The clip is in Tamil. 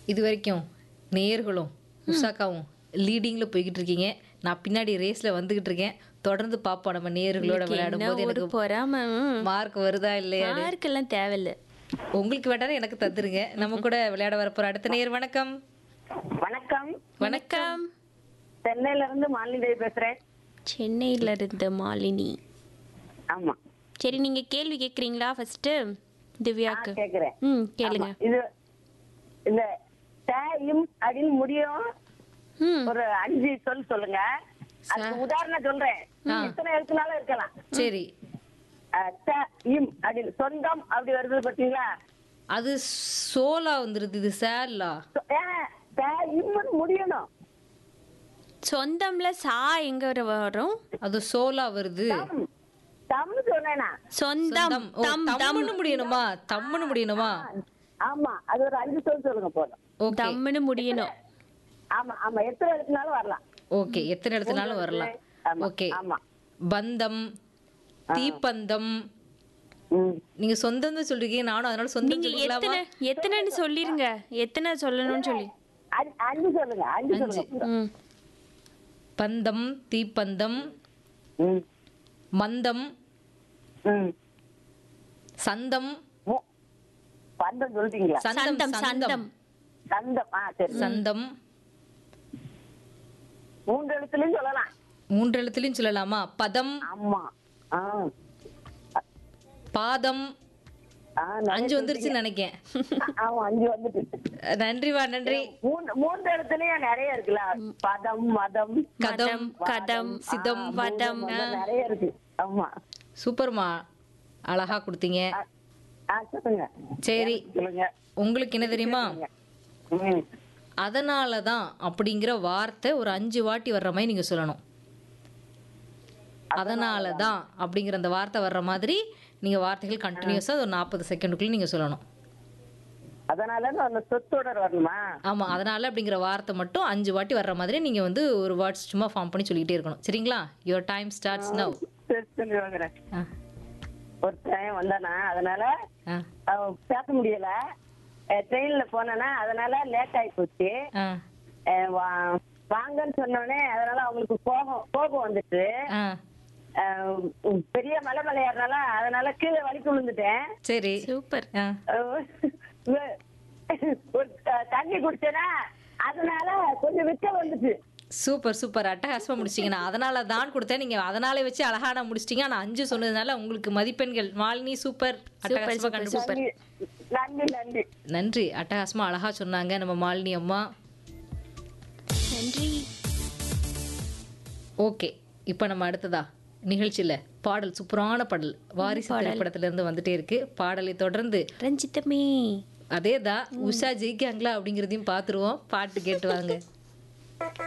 இது வரைக்கும் நேயர்களும் உஷாக்காவும் லீடிங்கில் போய்கிட்டு இருக்கீங்க நான் பின்னாடி ரேஸில் வந்துகிட்டு இருக்கேன் தொடர்ந்து பார்ப்போம் நம்ம நேயர்களோட விளையாடும் என்ன போது ஒரு எனக்கு பொறாம ம். மார்க் வருதா இல்லையா மார்க்கெல்லாம் தேவையில்ல உங்களுக்கு வேண்டாம் எனக்கு தந்துருங்க நம்ம கூட விளையாட வரப்போற அடுத்த நேயர் வணக்கம் வணக்கம் வணக்கம் சென்னையில இருந்து மாலினி பேசுறேன் சென்னையில இருந்த மாலினி ஆமா சரி நீங்க கேள்வி கேக்குறீங்களா ஃபர்ஸ்ட் திவ்யாக்கு நான் கேக்குறேன் ம் கேளுங்க ஆமா. இது இந்த டைம் அப்படின்னு முடியும் ம் ஒரு அஞ்சு சொல் சொல்லுங்க அதுக்கு உதாரணம் சொல்றேன் எத்தனை எழுத்துனாலும் இருக்கலாம் சரி அஹ், ட, இம் அப்படின்னு சொந்தம் அப்படி வருது பாத்தீங்களா அது சோலா வந்துருது இது சேலா சொ- ஏன், ட, இம்னு முடியணும் சொந்தம்ல சா எங்க வர வரும் அது சோலா வருது தம் தம்னு சொன்னேனா சொந்தம் தம் ஓ, தம் தம் தம்முன்னு முடியணுமா தம்முன்னு முடியணுமா ஆமா அது ஒரு அஞ்சு சொல் சொல்லுங்க போதும் ஓகே தம்னு முடியணும் ஆமா ஆமா எத்தனை எழுத்துனாலும் வரலாம் ஓகே எத்தனை இடத்துனாலும் வரலாம் ஆமா, ஓகே ஆமா பந்தம் தீப்பந்தம் ம் நீங்க சொந்தம் தான் சொல்றீங்க நானும் அதனால சொந்தம் நீங்க சொல்லிக்கலாமா எத்தனை எத்தனைன்னு சொல்லிருங்க எத்தனை சொல்லணும்னு சொல்லி அஞ்சு- அஞ்சு சொல்லுங்க அஞ்சு சொல்லுங்க ம் பந்தம் தீப்பந்தம் ம் மந்தம் ம் சந்தம் மு- பந்தம் சொல்லிட்டீங்களா சந்தம் சந்தம் சந்தம் சந்தம் சந்தம் ஆ சரி சந்தம் மூன்று எழுத்துலயும் சொல்லலாம் மூன்று எழுத்துலயும் சொல்லலாமா பதம் ஆமா ஆ பாதம் ஆ, நிறைய அஞ்சு வந்துருச்சுன்னு நினைக்கேன் ஆமா அஞ்சு வந்துட்டு நன்றிவா நன்றி மூன்று மூன்று எழுத்துலயும் நிறைய இருக்குல்ல பதம் மதம் கதம் கதம் சிதம் வதம் மதம் நிறைய இருக்கு ஆமா சூப்பர்மா அழகா கொடுத்தீங்க ஆ, ஆ சொல்லுங்க சரி சொல்லுங்க உங்களுக்கு என்ன தெரியுமா ம் அதனால தான் அப்படிங்கிற வார்த்தை ஒரு அஞ்சு வாட்டி வர்ற மாதிரி நீங்க சொல்லணும் அதனால தான் அப்படிங்கிற அந்த வார்த்தை வர்ற மாதிரி நீங்க வார்த்தைகள் கண்டினியூஸா ஒரு நாற்பது செகண்டுக்குள்ள நீங்க சொல்லணும் அதனால அந்த சொத்தொடர் வரணுமா ஆமா அதனால அப்படிங்கிற வார்த்தை மட்டும் அஞ்சு வாட்டி வர்ற மாதிரி நீங்க வந்து ஒரு வேர்ட்ஸ் சும்மா ஃபார்ம் பண்ணி சொல்லிக்கிட்டே இருக்கணும் சரிங்களா யுவர் டைம் ஸ்டார்ட்ஸ் நவ் சரி சொல்லி வாங்குறேன் ஒரு டைம் வந்தானா அதனால அவ பேச முடியல ட்ரெயின்ல போனேன்னா அதனால லேட் ஆகி போச்சு அஹ் வா- வாங்கன்னு சொன்னோடனே அதனால அவங்களுக்கு கோபம் கோபம் வந்துட்டு அஹ் உம் பெரிய மலை மலை ஏறினால அதனால கீழே வலிக்கு விழுந்துட்டேன் சரி சூப்பர் ஆ. அஹ் ஒரு த- தண்ணி குடிச்சேனா அதனால கொஞ்சம் விட்ட வந்துச்சு சூப்பர் சூப்பர் அட்டகாசமா முடிச்சிங்க நான் அதனால தான் கொடுத்தேன் நீங்க அதனால வச்சு அழகான முடிச்சிட்டீங்க ஆனா அஞ்சு சொன்னதுனால உங்களுக்கு மதிப்பெண்கள் மாலினி சூப்பர் அட்டகாசமா கண்டுபிடிச்சு நன்றி நன்றி நன்றி அட்டகாசமா அழகா சொன்னாங்க நம்ம மாலினி அம்மா நன்றி ஓகே இப்போ நம்ம அடுத்ததா நிகழ்ச்சியில பாடல் சூப்பரான பாடல் வாரிசு திரைப்படத்துல இருந்து வந்துட்டே இருக்கு பாடலை தொடர்ந்து ரஞ்சிதமே அதே தான் உஷா ஜெயிக்காங்களா அப்படிங்கிறதையும் பார்த்துருவோம் பாட்டு கேட்டு வாங்க